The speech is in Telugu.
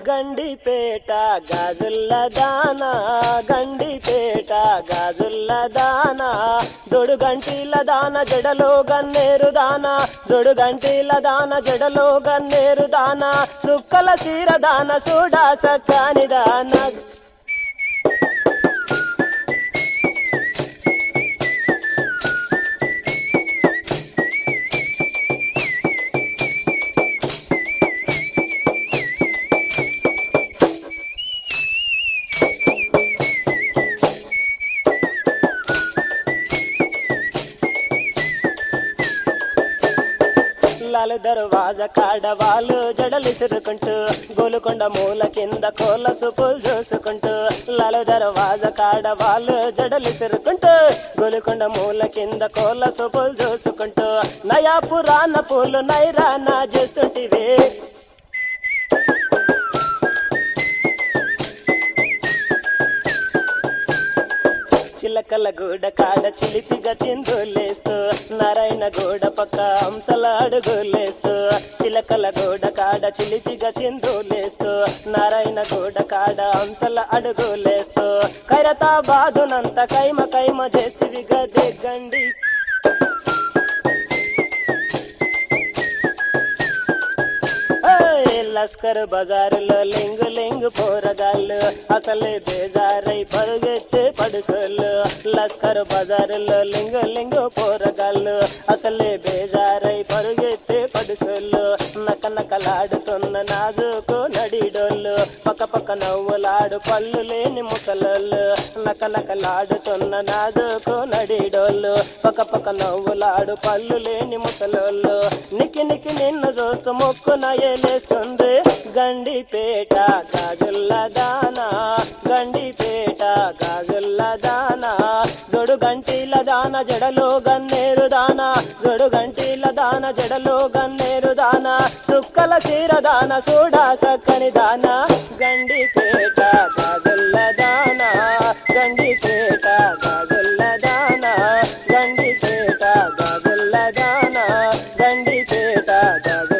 గండిపేట గాజుల్ల దానా గండిపేట గాజుల్ల దానా జొడు గంటీల దాన జడలో గన్నేరు దానా జొడు గంటీల దాన జడలో గన్నేరు దానా సుక్కల చీర దాన సూడా సక్కాని దాన లాలు దర్వాజ కాడ వాళ్ళు జడలిసురుకుంటూ గోలుకొండ మూల కింద కోళ్ళ సూపులు చూసుకుంటూ లాలు దర్వాజ కాడ వాళ్ళు జడలిసురుకుంటూ గోలుకొండ మూల కింద కోళ్ళ సూపులు చూసుకుంటూ నయా పురాణ పూలు నైరానా చేస్తుంటివి చిలకల గూడ కాడ చిలిపిగా చిందులేస్తూ నారాయణ గూడ పక్క హంసల అడుగులేస్తూ చిలకల గూడ కాడ చిలిపిగా చిందులేస్తూ నారాయణ గూడ కాడ హంసల అడుగులేస్తూ ఖైరతాబాదునంత కైమ కైమ చేతివి గదే గండి ఏయ్, లస్కర్ బజారులో లింగు లింగు పోరగాళ్ళు అసలే బేజారై పరుగెత్తే పడుసోళ్ళు లస్కర్ బజారులో లింగు లింగు పోరగాళ్ళు అసలే బేజారై పరుగెత్తే పడుసోళ్ళు నక నకలాడుతున్న నాజుకు నడిడోళ్ళు పక్క పక్క నవ్వులాడు పళ్ళు లేని ముసలోళ్ళు నక నకలాడుతున్న నాజుకు నడిడోళ్ళు పక్క పక్క నవ్వులాడు పళ్ళు లేని ముసలోళ్ళు నికి నికి నిన్ను చూస్తూ మొక్కు నయలేస్తుంది గండిపేట గాజుల్ల దానా గండిపేట గాజుల్ల దానా జొడు గంటీల దాన జడలో గన్నేరు దానా జొడు గంటీల దాన జడలో గన్నేరు దానా సుక్కల చీర దాన చూడా సక్కని దానా గండిపేట గాజుల్ల దానా గండిపేట గాజుల్ల దానా గండిపేట గాజుల్ల దానా గండిపేట గాజుల్ల